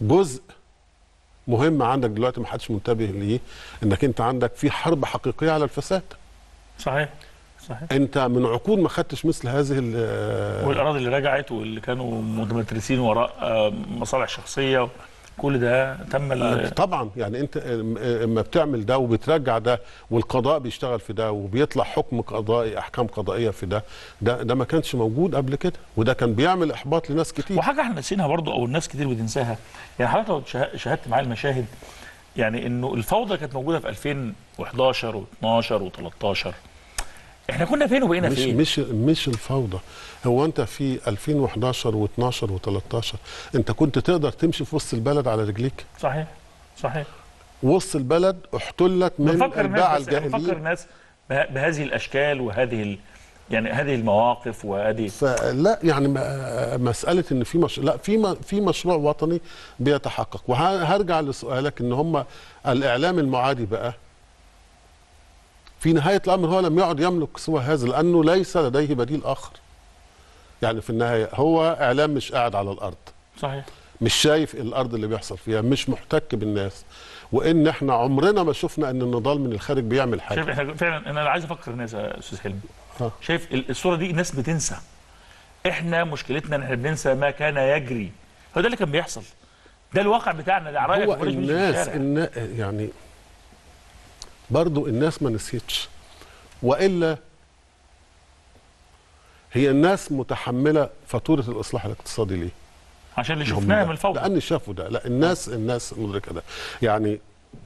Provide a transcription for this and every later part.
جزء مهم عندك دلوقتي ما حدش منتبه ليه انك انت عندك في حرب حقيقيه على الفساد صحيح صحيح انت من عقود ما خدتش مثل هذه ال- والاراضي اللي رجعت واللي كانوا متمترسين وراء آه، مصالح شخصيه كل ده تم ال- طبعا يعني انت اما بتعمل ده وبترجع ده والقضاء بيشتغل في ده وبيطلع حكم قضائي احكام قضائيه في ده ده ده ما كانش موجود قبل كده وده كان بيعمل احباط لناس كتير وحاجه احنا ناسينها برضو او الناس كتير بتنساها يعني حضرتك لو شاه- شاهدت معايا المشاهد يعني انه الفوضى كانت موجوده في 2011 و12 و13 احنا كنا فين وبقينا مش فين مش مش الفوضى هو انت في 2011 و12 و13 انت كنت تقدر تمشي في وسط البلد على رجليك صحيح صحيح وسط البلد احتلت من بنفكر الباعة الناس بس بنفكر الجاهلين الناس به- بهذه الاشكال وهذه ال... يعني هذه المواقف وهذه فلا يعني ما- مساله ان في مش... لا في م- في مشروع وطني بيتحقق وهرجع لسؤالك ان هم الاعلام المعادي بقى في نهايه الامر هو لم يعد يملك سوى هذا لانه ليس لديه بديل اخر يعني في النهايه هو اعلام مش قاعد على الارض صحيح مش شايف الارض اللي بيحصل فيها مش محتك بالناس وان احنا عمرنا ما شفنا ان النضال من الخارج بيعمل شايف حاجه احنا فعلا انا عايز افكر الناس يا استاذ حلمي آه. شايف ال- الصوره دي الناس بتنسى احنا مشكلتنا ان احنا بننسى ما كان يجري هو ده اللي كان بيحصل ده الواقع بتاعنا ده رايك هو وبلاش مش في الناس الشارع. النا يعني برضو الناس ما نسيتش والا هي الناس متحمله فاتوره الاصلاح الاقتصادي ليه؟ عشان اللي هم شفناه ده. من الفوضى لان شافوا ده لا الناس الناس مدركه ده يعني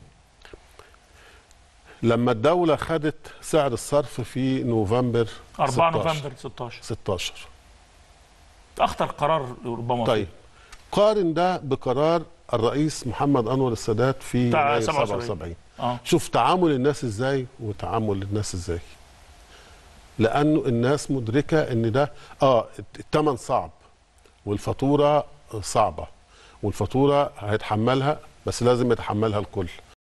لما الدوله خدت سعر الصرف في نوفمبر 4 16. نوفمبر 16 16 اخطر قرار ربما طيب قارن ده بقرار الرئيس محمد انور السادات في بتاع يناير 77. 77 اه شوف تعامل الناس ازاي وتعامل الناس ازاي لانه الناس مدركه ان ده اه الثمن صعب والفاتوره صعبه والفاتوره هيتحملها بس لازم يتحملها الكل